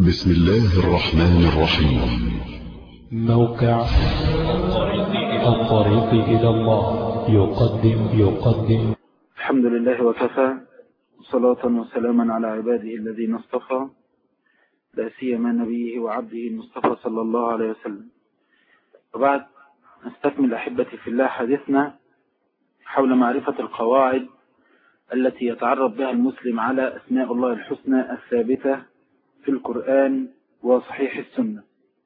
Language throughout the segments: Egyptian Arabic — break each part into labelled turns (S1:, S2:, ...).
S1: بسم الله الرحمن الرحيم
S2: موقع الطريق إلى الله يقدم يقدم
S3: الحمد لله وكفى صلاة وسلاما على عباده الذين اصطفى لا سيما نبيه وعبده المصطفى صلى الله عليه وسلم وبعد نستكمل أحبتي في الله حديثنا حول معرفة القواعد التي يتعرف بها المسلم على أسماء الله الحسنى الثابتة في القرآن وصحيح السنة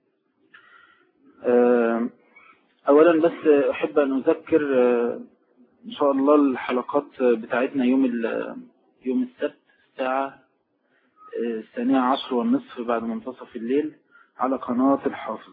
S3: أولا بس أحب أن أذكر إن شاء الله الحلقات بتاعتنا يوم يوم السبت الساعة الثانية عشر والنصف بعد منتصف الليل على قناة الحافظ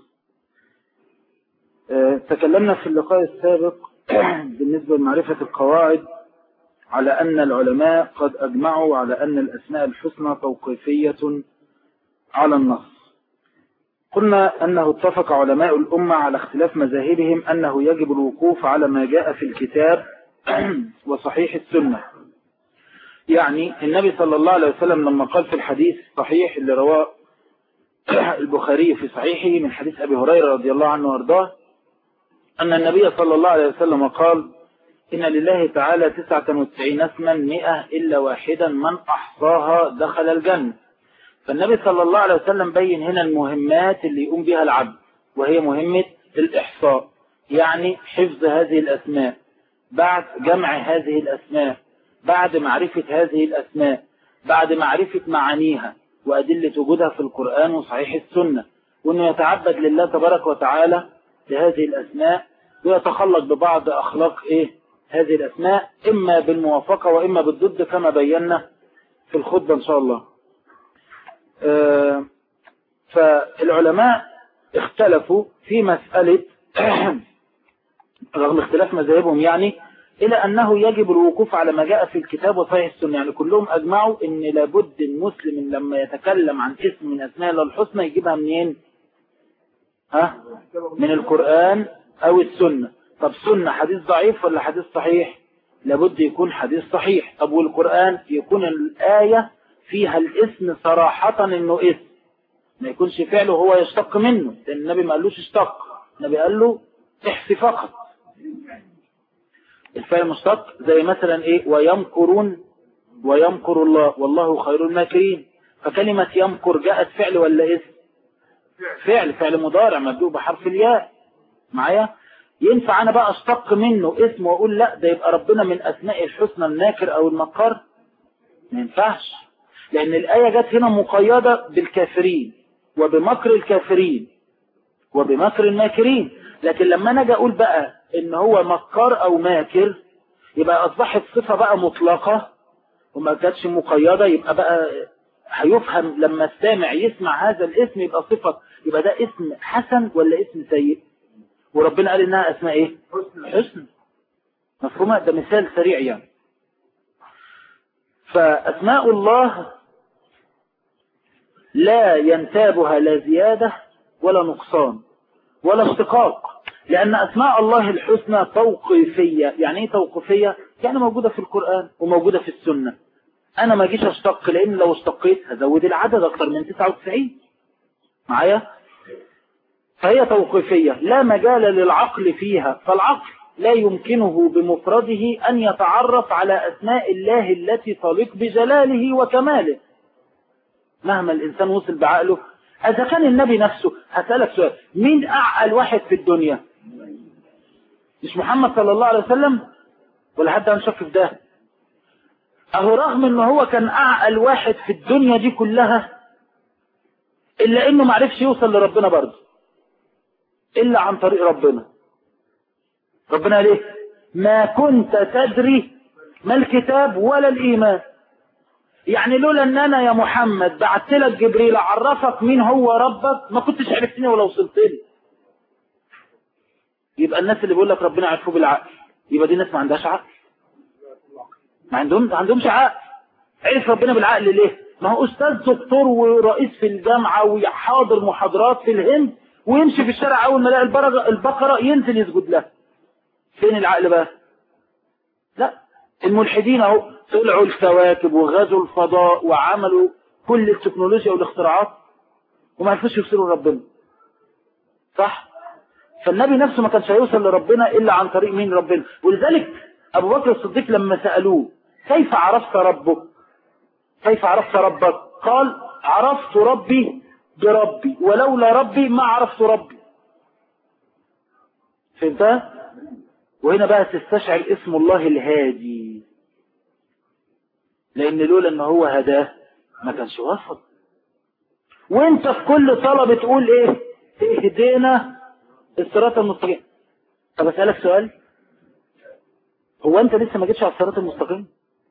S3: تكلمنا في اللقاء السابق بالنسبة لمعرفة القواعد على أن العلماء قد أجمعوا على أن الأسماء الحسنى توقيفية على النص قلنا أنه اتفق علماء الأمة على اختلاف مذاهبهم أنه يجب الوقوف على ما جاء في الكتاب وصحيح السنة يعني النبي صلى الله عليه وسلم لما قال في الحديث الصحيح اللي رواه البخاري في صحيحه من حديث أبي هريرة رضي الله عنه وارضاه أن النبي صلى الله عليه وسلم قال إن لله تعالى تسعة وتسعين اسما مئة إلا واحدا من أحصاها دخل الجنة فالنبي صلى الله عليه وسلم بين هنا المهمات اللي يقوم بها العبد وهي مهمة الإحصاء يعني حفظ هذه الأسماء بعد جمع هذه الأسماء بعد معرفة هذه الأسماء بعد معرفة معانيها وأدلة وجودها في القرآن وصحيح السنة وأنه يتعبد لله تبارك وتعالى لهذه الأسماء ويتخلق ببعض أخلاق إيه هذه الأسماء إما بالموافقة وإما بالضد كما بينا في الخطبة إن شاء الله فالعلماء اختلفوا في مسألة رغم اختلاف مذاهبهم يعني إلى أنه يجب الوقوف على ما جاء في الكتاب وصحيح السنة يعني كلهم أجمعوا أن لابد المسلم لما يتكلم عن اسم من أسماء الله الحسنى يجيبها منين ها من القرآن أو السنة طب سنة حديث ضعيف ولا حديث صحيح لابد يكون حديث صحيح طب والقرآن يكون الآية فيها الاسم صراحة انه اسم ما يكونش فعله هو يشتق منه لان النبي ما قالوش اشتق النبي قال له احسي فقط الفعل مشتق زي مثلا ايه ويمكرون ويمكر الله والله خير الماكرين فكلمة يمكر جاءت فعل ولا اسم فعل فعل مضارع مبدوء بحرف الياء معايا ينفع انا بقى اشتق منه اسم واقول لا ده يبقى ربنا من اسماء الحسنى الناكر او المكر ما ينفعش لأن الآية جت هنا مقيدة بالكافرين وبمكر الكافرين وبمكر الماكرين لكن لما أنا أجي أقول بقى إن هو مكار أو ماكر يبقى أصبحت صفة بقى مطلقة وما كانتش مقيدة يبقى بقى هيفهم لما السامع يسمع هذا الاسم يبقى صفة يبقى ده اسم حسن ولا اسم سيء وربنا قال إنها أسماء إيه حسن مفهومة ده مثال سريع يعني فأسماء الله لا ينتابها لا زيادة ولا نقصان ولا اشتقاق لأن أسماء الله الحسنى توقيفية يعني ايه توقيفية؟ يعني موجودة في القرآن وموجودة في السنة أنا ما جيش أشتق لأن لو اشتقيت هزود العدد أكثر من 99 معايا؟ فهي توقيفية لا مجال للعقل فيها فالعقل لا يمكنه بمفرده أن يتعرف على أسماء الله التي تليق بجلاله وكماله مهما الإنسان وصل بعقله إذا كان النبي نفسه هسألك سؤال مين أعقل واحد في الدنيا مش محمد صلى الله عليه وسلم ولا حد هنشك في ده أهو رغم أنه هو كان أعقل واحد في الدنيا دي كلها إلا أنه معرفش يوصل لربنا برضه إلا عن طريق ربنا ربنا قال ايه ما كنت تدري ما الكتاب ولا الإيمان يعني لولا ان انا يا محمد بعت لك جبريل عرفك مين هو ربك ما كنتش عرفتني ولا وصلت لي يبقى الناس اللي بيقول لك ربنا عرفوه بالعقل يبقى دي ناس ما عندهاش عقل ما عندهم ما عندهمش عقل عرف ربنا بالعقل ليه ما هو استاذ دكتور ورئيس في الجامعه وحاضر محاضرات في الهند ويمشي في الشارع اول ما يلاقي البقره ينزل يسجد لها فين العقل بقى لا الملحدين اهو طلعوا الكواكب وغزوا الفضاء وعملوا كل التكنولوجيا والاختراعات وما عرفوش يوصلوا لربنا صح فالنبي نفسه ما كانش هيوصل لربنا إلا عن طريق مين ربنا ولذلك أبو بكر الصديق لما سألوه كيف عرفت ربك كيف عرفت ربك قال عرفت ربي بربي ولولا ربي ما عرفت ربي فهمتها وهنا بقى تستشعر اسم الله الهادي لان لولا ان هو هداه ما كانش وصل وانت في كل صلاة بتقول ايه اهدينا الصراط المستقيم طب اسألك سؤال هو انت لسه ما جيتش على الصراط المستقيم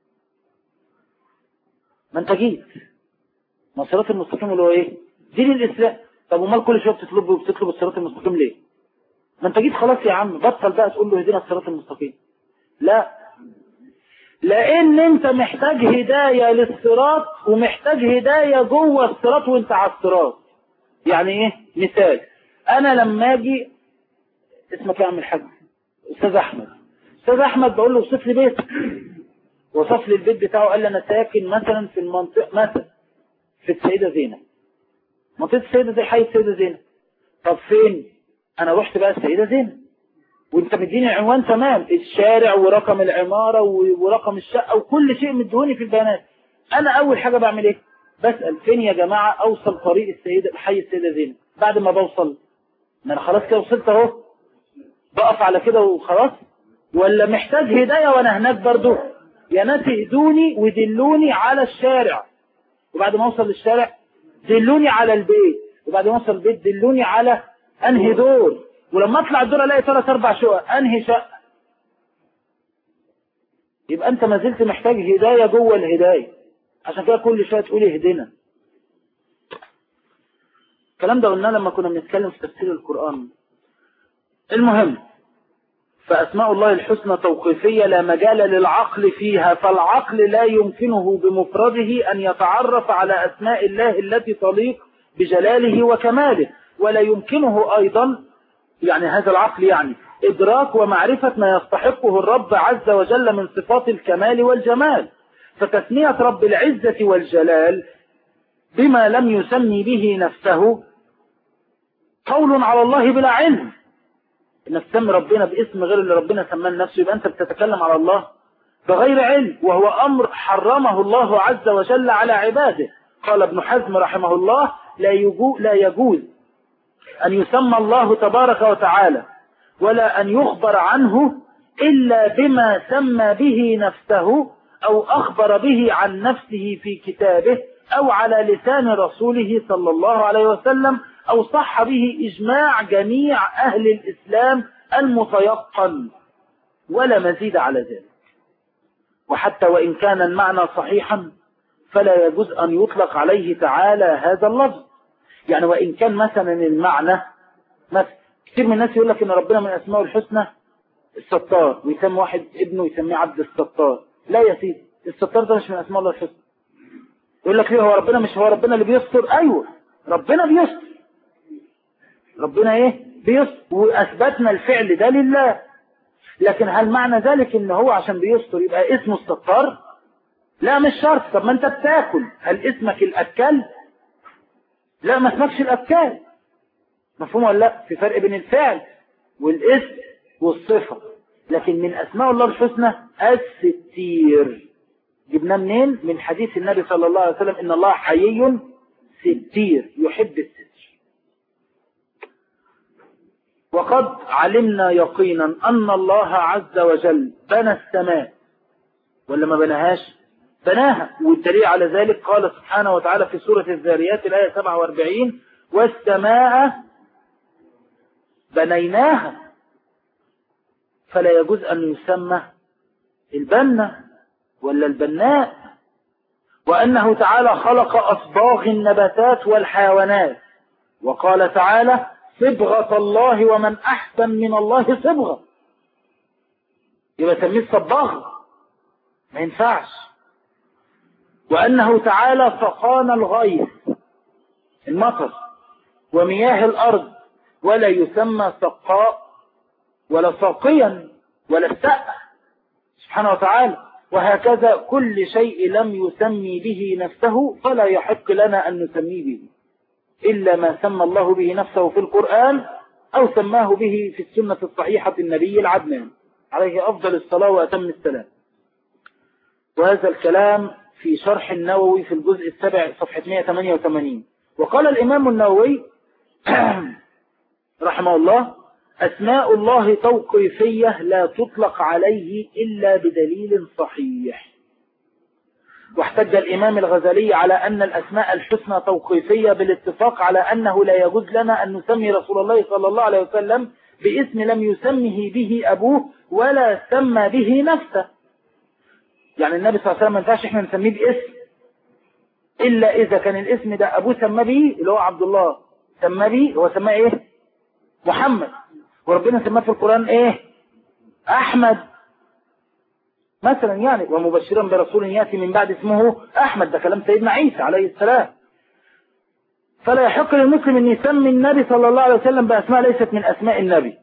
S3: ما انت جيت ما الصراط المستقيم اللي هو ايه دين الاسلام طب امال كل شويه بتطلب وبتطلب الصراط المستقيم ليه ما انت جيت خلاص يا عم بطل بقى تقول له اهدنا الصراط المستقيم لا لان انت محتاج هداية للصراط ومحتاج هداية جوه الصراط وانت على الصراط يعني ايه مثال انا لما اجي اسمك يا عم الحاج استاذ احمد استاذ احمد بقول له وصف لي بيتك وصف لي البيت بتاعه قال لي انا ساكن مثلا في المنطقه مثلا في السيده زينب منطقه السيده زي حي السيده زينب طب فين انا رحت بقى السيده زينب وانت مديني عنوان تمام الشارع ورقم العمارة ورقم الشقة وكل شيء مدهوني في البيانات انا اول حاجة بعمل ايه بسأل فين يا جماعة اوصل طريق السيدة حي السيدة زينب بعد ما بوصل ما انا خلاص كده وصلت اهو بقف على كده وخلاص ولا محتاج هداية وانا هناك برضو يا ناس اهدوني ودلوني على الشارع وبعد ما اوصل للشارع دلوني على البيت وبعد ما اوصل البيت دلوني على انهي دور ولما اطلع الدور الاقي ثلاث اربع شقق انهي شقه يبقى انت ما زلت محتاج هدايه جوه الهدايه عشان كده كل شويه تقول اهدنا الكلام ده قلناه لما كنا بنتكلم في تفسير القران المهم فاسماء الله الحسنى توقيفيه لا مجال للعقل فيها فالعقل لا يمكنه بمفرده ان يتعرف على اسماء الله التي تليق بجلاله وكماله ولا يمكنه ايضا يعني هذا العقل يعني إدراك ومعرفة ما يستحقه الرب عز وجل من صفات الكمال والجمال فتسمية رب العزة والجلال بما لم يسمي به نفسه قول على الله بلا علم انك تسمي ربنا باسم غير اللي ربنا سماه نفسه يبقى انت بتتكلم على الله بغير علم وهو امر حرمه الله عز وجل على عباده قال ابن حزم رحمه الله لا يجوز, لا يجوز أن يسمى الله تبارك وتعالى ولا أن يخبر عنه إلا بما سمى به نفسه أو أخبر به عن نفسه في كتابه أو على لسان رسوله صلى الله عليه وسلم أو صح به إجماع جميع أهل الإسلام المتيقن ولا مزيد على ذلك وحتى وإن كان المعنى صحيحا فلا يجوز أن يطلق عليه تعالى هذا اللفظ يعني وإن كان مثلا المعنى مثلا كثير من الناس يقول لك إن ربنا من أسماء الحسنى الستار ويسمي واحد ابنه يسميه عبد الستار لا يا سيدي الستار ده مش من أسماء الله الحسنى يقول لك ليه هو ربنا مش هو ربنا اللي بيستر أيوه ربنا بيستر ربنا ايه بيستر وأثبتنا الفعل ده لله لكن هل معنى ذلك ان هو عشان بيستر يبقى اسمه الستار لا مش شرط طب ما انت بتاكل هل اسمك الاكل لا ما اسمكش الأفكار مفهوم ولا لا في فرق بين الفعل والاسم والصفة لكن من أسماء الله الحسنى الستير جبناه منين من حديث النبي صلى الله عليه وسلم إن الله حيي ستير يحب الستر وقد علمنا يقينا أن الله عز وجل بنى السماء ولا ما بناهاش بناها والدليل على ذلك قال سبحانه وتعالى في سورة الذاريات الآية 47 والسماء بنيناها فلا يجوز أن يسمى البنة ولا البناء وأنه تعالى خلق أصباغ النباتات والحيوانات وقال تعالى صبغة الله ومن أحسن من الله صبغة يبقى سميه الصباغ ما ينفعش وأنه تعالى فقان الغيث المطر ومياه الأرض ولا يسمى سقاء ولا ساقيا ولا السقع سبحانه وتعالى وهكذا كل شيء لم يسمي به نفسه فلا يحق لنا أن نسميه به إلا ما سمى الله به نفسه في القرآن أو سماه به في السنة الصحيحة النبي العدنان عليه أفضل الصلاة وأتم السلام وهذا الكلام في شرح النووي في الجزء السابع صفحة 188 وقال الإمام النووي رحمه الله أسماء الله توقيفية لا تطلق عليه إلا بدليل صحيح واحتج الإمام الغزالي على أن الأسماء الحسنى توقيفية بالاتفاق على أنه لا يجوز لنا أن نسمي رسول الله صلى الله عليه وسلم باسم لم يسمه به أبوه ولا سمى به نفسه يعني النبي صلى الله عليه وسلم ما ينفعش احنا نسميه باسم إلا إذا كان الاسم ده أبوه سمى به اللي هو عبد الله سمى به هو سماه إيه محمد وربنا سماه في القرآن إيه أحمد مثلا يعني ومبشرا برسول يأتي من بعد اسمه أحمد ده كلام سيدنا عيسى عليه السلام فلا يحق للمسلم أن يسمي النبي صلى الله عليه وسلم بأسماء ليست من أسماء النبي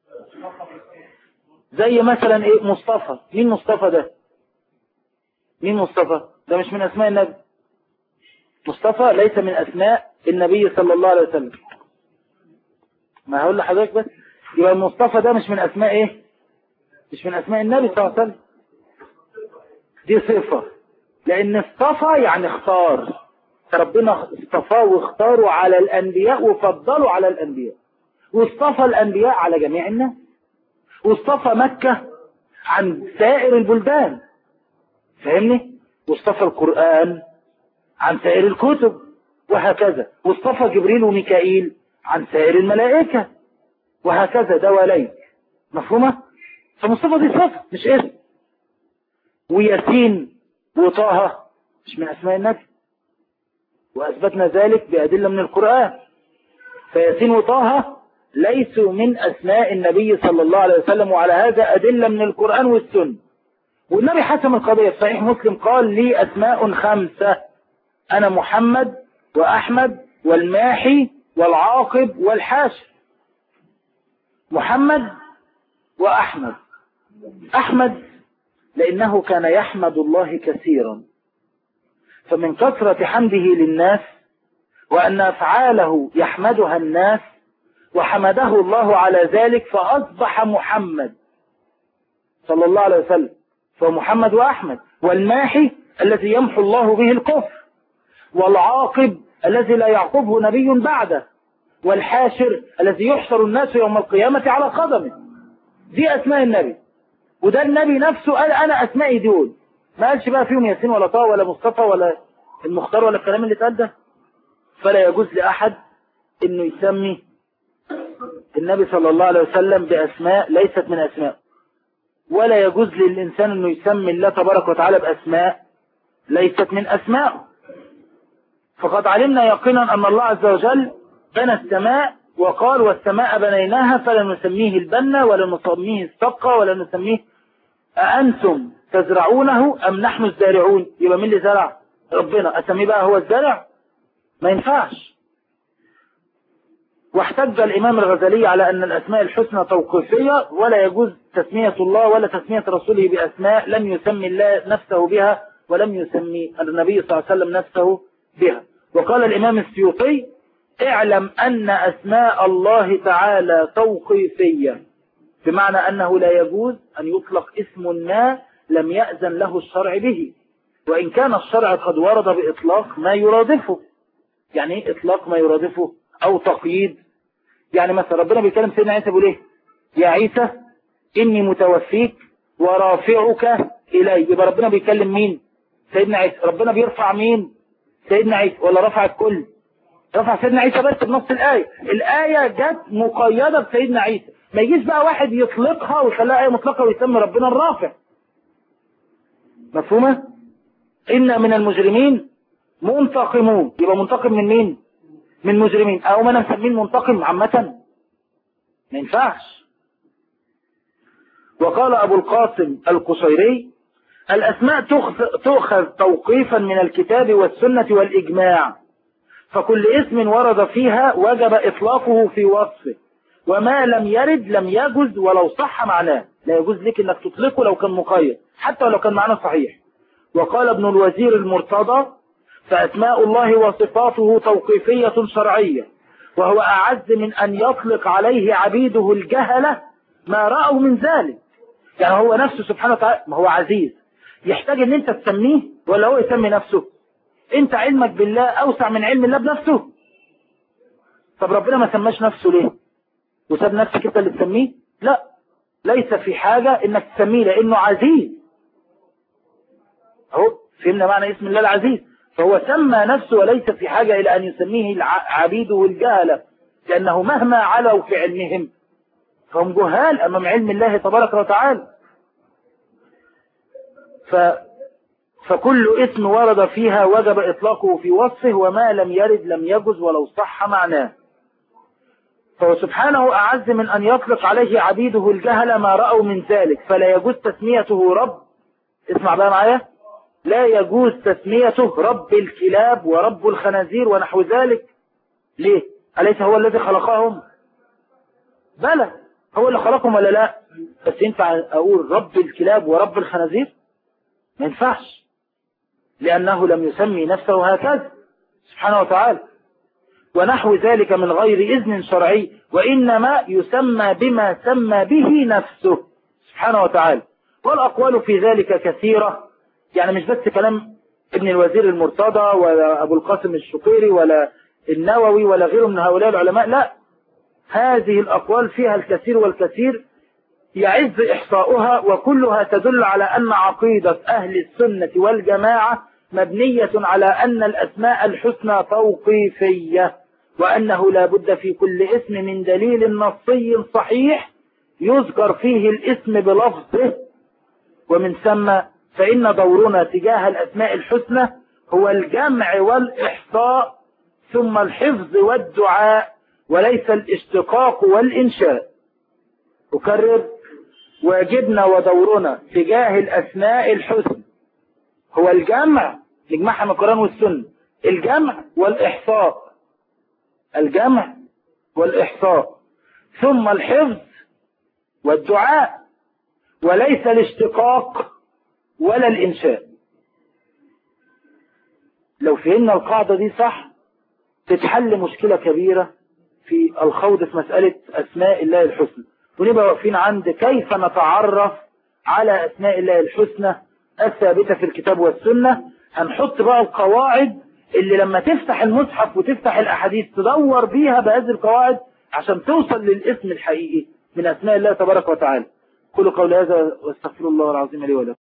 S3: زي مثلا إيه مصطفى مين مصطفى ده مين مصطفى ده مش من أسماء النبي مصطفى ليس من أسماء النبي صلى الله عليه وسلم ما هقول لحضرتك بس يبقى المصطفى ده مش من أسماء إيه مش من أسماء النبي صلى الله عليه وسلم دي صفة لأن اصطفى يعني اختار ربنا اصطفاه واختاروا على الأنبياء وفضلوا على الأنبياء واصطفى الأنبياء على جميع الناس واصطفى مكة عن سائر البلدان فاهمني واصطفى القرآن عن سائر الكتب وهكذا واصطفى جبريل وميكائيل عن سائر الملائكة وهكذا دواليك مفهومة فمصطفى دي صفة مش اسم وياسين وطه مش من أسماء النبي وأثبتنا ذلك بأدلة من القرآن فياسين وطه ليسوا من أسماء النبي صلى الله عليه وسلم وعلى هذا أدلة من القرآن والسنة والنبي حسم القضية في صحيح مسلم قال لي أسماء خمسة أنا محمد وأحمد والماحي والعاقب والحاشر محمد وأحمد أحمد لأنه كان يحمد الله كثيرا فمن كثرة حمده للناس وأن أفعاله يحمدها الناس وحمده الله على ذلك فأصبح محمد صلى الله عليه وسلم فمحمد وأحمد والماحي الذي يمحو الله به الكفر والعاقب الذي لا يعقبه نبي بعده والحاشر الذي يحشر الناس يوم القيامة على قدمه دي أسماء النبي وده النبي نفسه قال أنا أسمائي دول ما قالش بقى فيهم ياسين ولا طه ولا مصطفى ولا المختار ولا الكلام اللي اتقال ده فلا يجوز لأحد انه يسمي النبي صلى الله عليه وسلم بأسماء ليست من أسماء ولا يجوز للإنسان انه يسمي الله تبارك وتعالى بأسماء ليست من أسماء فقد علمنا يقينا أن الله عز وجل بنى السماء وقال والسماء بنيناها فلا نسميه البنة ولا نسميه السقة ولا نسميه أأنتم تزرعونه أم نحن الزارعون يبقى مين اللي زرع ربنا أسميه بقى هو الزرع ما ينفعش واحتج الإمام الغزالي على أن الأسماء الحسنى توقيفية ولا يجوز تسمية الله ولا تسمية رسوله بأسماء لم يسمي الله نفسه بها ولم يسمي النبي صلى الله عليه وسلم نفسه بها وقال الإمام السيوطي اعلم أن أسماء الله تعالى توقيفية بمعنى أنه لا يجوز أن يطلق اسم ما لم يأذن له الشرع به وإن كان الشرع قد ورد بإطلاق ما يرادفه يعني ايه إطلاق ما يرادفه أو تقييد يعني مثلا ربنا بيكلم سيدنا عيسى بيقول ايه يا عيسى إني متوفيك ورافعك إلي يبقى ربنا بيكلم مين سيدنا عيسى ربنا بيرفع مين سيدنا عيسى ولا رفع الكل رفع سيدنا عيسى بس بنص الآية الآية جت مقيدة بسيدنا عيسى ما يجيش بقى واحد يطلقها ويخليها آية مطلقة ويسمي ربنا الرافع مفهومة إن من المجرمين منتقمون يبقى منتقم من مين من مجرمين أو ما نسمين منتقم عامة ما ينفعش وقال أبو القاسم القصيري الأسماء تؤخذ توقيفا من الكتاب والسنة والإجماع فكل اسم ورد فيها وجب إطلاقه في وصفه وما لم يرد لم يجز ولو صح معناه لا يجوز لك انك تطلقه لو كان مقيد حتى لو كان معناه صحيح وقال ابن الوزير المرتضى فأسماء الله وصفاته توقيفية شرعية وهو أعز من أن يطلق عليه عبيده الجهلة ما رأوا من ذلك يعني هو نفسه سبحانه وتعالى ما هو عزيز يحتاج ان انت تسميه ولا هو يسمي نفسه انت علمك بالله اوسع من علم الله بنفسه طب ربنا ما سماش نفسه ليه وساب نفسك انت اللي تسميه لا ليس في حاجة انك تسميه لانه عزيز اهو فهمنا معنى اسم الله العزيز فهو سمى نفسه وليس في حاجة الى ان يسميه عبيده الجهلة لانه مهما علوا في علمهم فهم جهال امام علم الله تبارك وتعالى ف فكل اسم ورد فيها وجب إطلاقه في وصفه وما لم يرد لم يجز ولو صح معناه فهو سبحانه أعز من أن يطلق عليه عبيده الجهل ما رأوا من ذلك فلا يجوز تسميته رب اسمع بقى معايا لا يجوز تسميته رب الكلاب ورب الخنازير ونحو ذلك ليه أليس هو الذي خلقهم بلى هو اللي خلقهم ولا لا بس ينفع أقول رب الكلاب ورب الخنازير ما ينفعش لأنه لم يسمي نفسه هكذا سبحانه وتعالى ونحو ذلك من غير إذن شرعي وإنما يسمى بما سمى به نفسه سبحانه وتعالى والأقوال في ذلك كثيرة يعني مش بس كلام ابن الوزير المرتضى ولا أبو القاسم الشقيري ولا النووي ولا غيره من هؤلاء العلماء لا هذه الأقوال فيها الكثير والكثير يعز إحصاؤها وكلها تدل على أن عقيدة أهل السنة والجماعة مبنية على أن الأسماء الحسنى توقيفية وأنه لا بد في كل اسم من دليل نصي صحيح يذكر فيه الاسم بلفظه ومن ثم فإن دورنا تجاه الأسماء الحسنى هو الجمع والإحصاء ثم الحفظ والدعاء وليس الاشتقاق والإنشاء أكرر واجبنا ودورنا تجاه الأسماء الحسنى هو الجمع نجمعها من القرآن والسنة الجمع والإحصاء الجمع والإحصاء ثم الحفظ والدعاء وليس الاشتقاق ولا الإنشاء لو فهمنا القاعدة دي صح تتحل مشكلة كبيرة في الخوض في مسألة أسماء الله الحسنى ونبقى واقفين عند كيف نتعرف على أسماء الله الحسنى الثابتة في الكتاب والسنة هنحط بقى القواعد اللي لما تفتح المصحف وتفتح الأحاديث تدور بيها بهذه القواعد عشان توصل للاسم الحقيقي من أسماء الله تبارك وتعالى كل قول هذا واستغفر الله العظيم لي ولكم